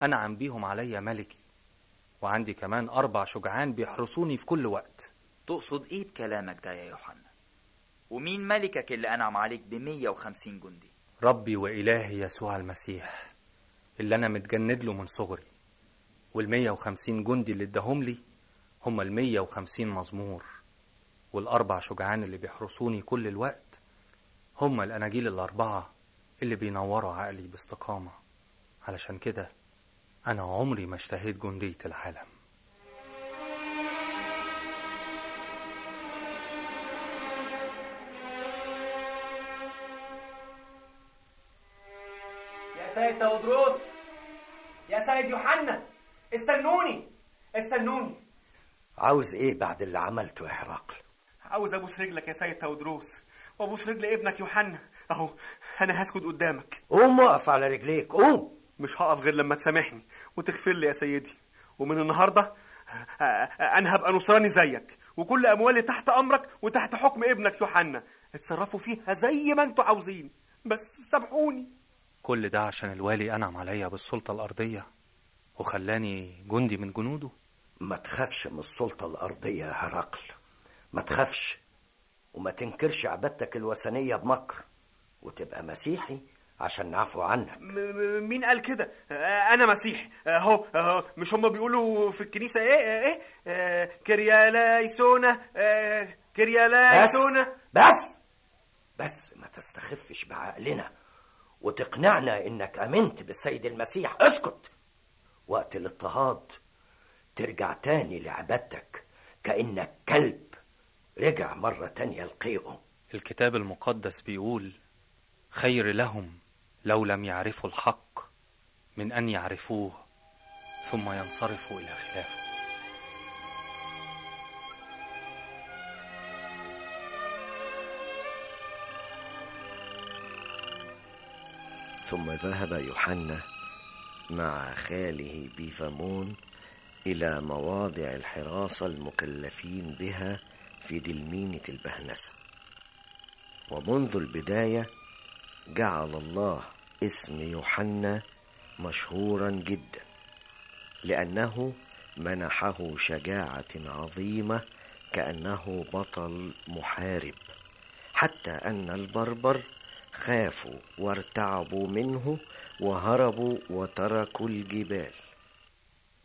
أنعم بيهم عليا ملكي وعندي كمان أربع شجعان بيحرسوني في كل وقت تقصد إيه بكلامك ده يا يوحنا ومين ملكك اللي أنعم عليك بمية وخمسين جندي ربي وإلهي يسوع المسيح اللي أنا متجند له من صغري والمية وخمسين جندي اللي اداهم لي هما المية وخمسين مزمور والأربع شجعان اللي بيحرسوني كل الوقت هما الأناجيل الأربعة اللي بينوروا عقلي باستقامة علشان كده أنا عمري ما اشتهيت جندية العالم يا سيد تودروس يا سيد يوحنا استنوني استنوني عاوز ايه بعد اللي عملته يا هرقل عاوز ابوس رجلك يا سيد تودروس وابوس رجل ابنك يوحنا اهو انا هسكت قدامك قوم اقف على رجليك قوم مش هقف غير لما تسامحني وتغفر لي يا سيدي ومن النهارده آه، آه، انا هبقى نصراني زيك وكل اموالي تحت امرك وتحت حكم ابنك يوحنا اتصرفوا فيها زي ما انتوا عاوزين بس سامحوني كل ده عشان الوالي أنعم عليا بالسلطة الأرضية وخلاني جندي من جنوده ما تخافش من السلطة الأرضية يا هرقل ما تخافش وما تنكرش عبادتك الوثنية بمكر وتبقى مسيحي عشان نعفو عنك م- م- مين قال كده آه، انا مسيحي اهو اهو مش هم بيقولوا في الكنيسه ايه ايه, إيه؟ آه، كريالايسونا آه، بس كريالايسونا بس بس ما تستخفش بعقلنا وتقنعنا انك امنت بالسيد المسيح اسكت وقت الاضطهاد ترجع تاني لعبادتك كأنك كلب رجع مرة تانية لقيئه الكتاب المقدس بيقول خير لهم لو لم يعرفوا الحق من أن يعرفوه ثم ينصرفوا إلى خلافه ثم ذهب يوحنا مع خاله بيفامون إلى مواضع الحراسة المكلفين بها في دلمينة البهنسة ومنذ البداية جعل الله اسم يوحنا مشهورا جدا لأنه منحه شجاعة عظيمة كأنه بطل محارب حتى أن البربر خافوا وارتعبوا منه وهربوا وتركوا الجبال